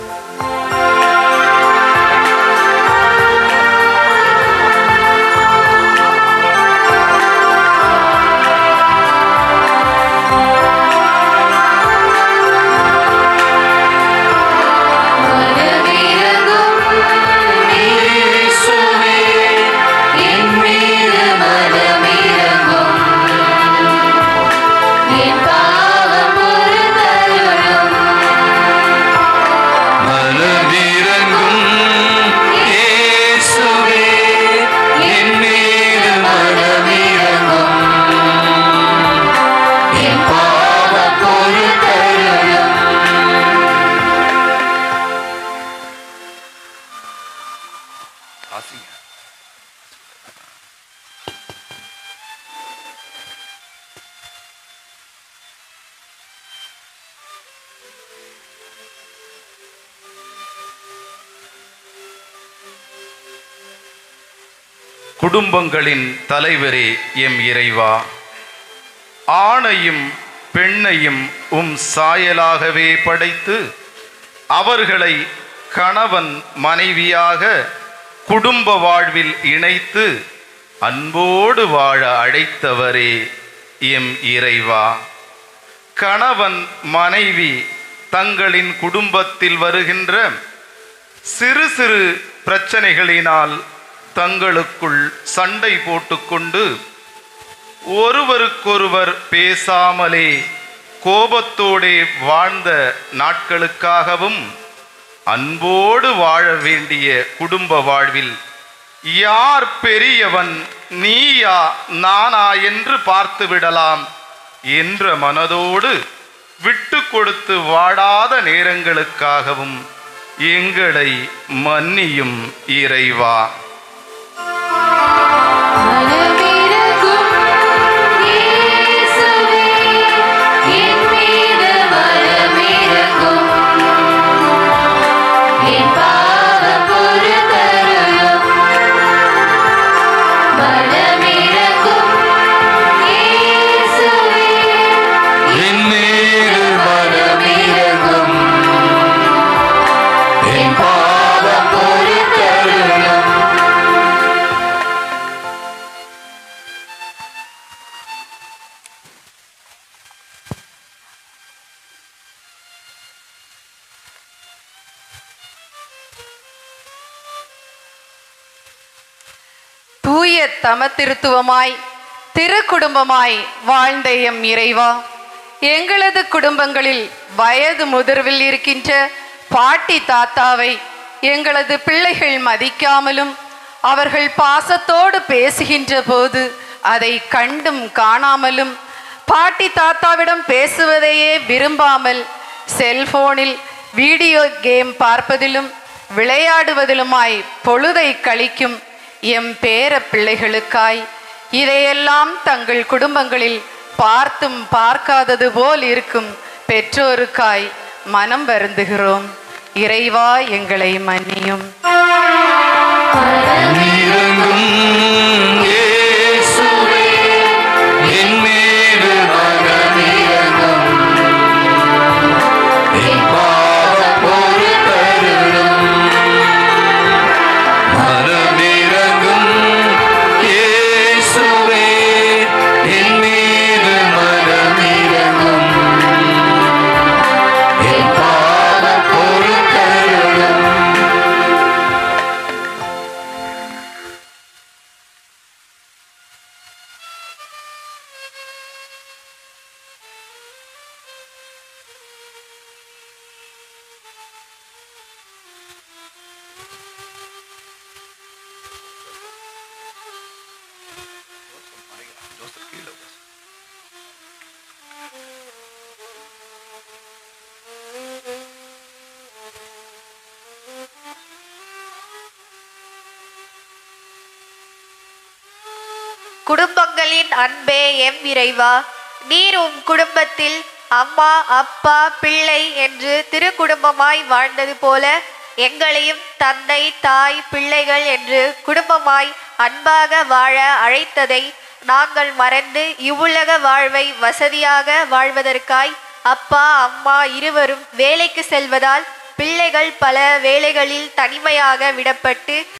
மனதிறங்கும் இயேசுவே என் மீது மனமிறங்கும் என் பாவ பொறுத்தருளும் ஆசிங்க குடும்பங்களின் தலைவரே எம் இறைவா ஆணையும் பெண்ணையும் உம் சாயலாகவே படைத்து அவர்களை கணவன் மனைவியாக குடும்ப வாழ்வில் இணைத்து அன்போடு வாழ அழைத்தவரே எம் இறைவா கணவன் மனைவி தங்களின் குடும்பத்தில் வருகின்ற சிறு சிறு பிரச்சனைகளினால் தங்களுக்குள் சண்டை போட்டுக்கொண்டு ஒருவருக்கொருவர் பேசாமலே கோபத்தோடே வாழ்ந்த நாட்களுக்காகவும் அன்போடு வாழ வேண்டிய குடும்ப வாழ்வில் யார் பெரியவன் நீயா நானா என்று பார்த்து விடலாம் என்ற மனதோடு விட்டு கொடுத்து வாடாத நேரங்களுக்காகவும் எங்களை மன்னியும் இறைவா மனமிரங்கும் இயேசுவே என் மீது மனமிரங்கும் என் பாவம் பொறுத்தருளும் மனமிரங்கும் இயேசுவே என் மீது மனமிரங்கும் என் பாவம் பொறுத்தருளும் தூய தமத்திருத்துவமாய் திருக்குடும்பமாய் வாழ்ந்த எம் இறைவா எங்களது குடும்பங்களில் வயது முதிர்வில் இருக்கின்ற பாட்டி தாத்தாவை எங்களது பிள்ளைகள் மதிக்காமலும் அவர்கள் பாசத்தோடு பேசுகின்ற போது அதை கண்டும் காணாமலும் பாட்டி தாத்தாவிடம் பேசுவதையே விரும்பாமல் செல்போனில் வீடியோ கேம் பார்ப்பதிலும் விளையாடுவதிலுமாய் பொழுதை கழிக்கும் எம் பேர பிள்ளைகளுக்காய் இதையெல்லாம் தங்கள் குடும்பங்களில் பார்த்தும் பார்க்காதது போல் இருக்கும் பெற்றோருக்காய் மனம் வருந்துகிறோம் இறைவா எங்களை மன்னியும் மனமிரங்கும் இயேசுவே என் மீது மனமிரங்கும் என் பாவம் பொறுத்தருளும் மனமிரங்கும் இயேசுவே என் மீது மனமிரங்கும் என் பாவம் பொறுத்தருளும் குடும்பங்களின் அன்பே எம் இறைவா நீர் உம் குடும்பத்தில் அம்மா அப்பா பிள்ளை என்று திருக்குடும்பமாய் வாழ்ந்தது போல எங்களையும் தந்தை தாய் பிள்ளைகள் என்று குடும்பமாய் அன்பாக வாழ அழைத்ததை நாங்கள் மறந்து இவ்வுலக வாழ்வை வசதியாக வாழ்வதற்காய் அப்பா அம்மா இருவரும் வேலைக்கு செல்வதால் பிள்ளைகள் பல வேளைகளில் தனிமையாக விடப்பட்டு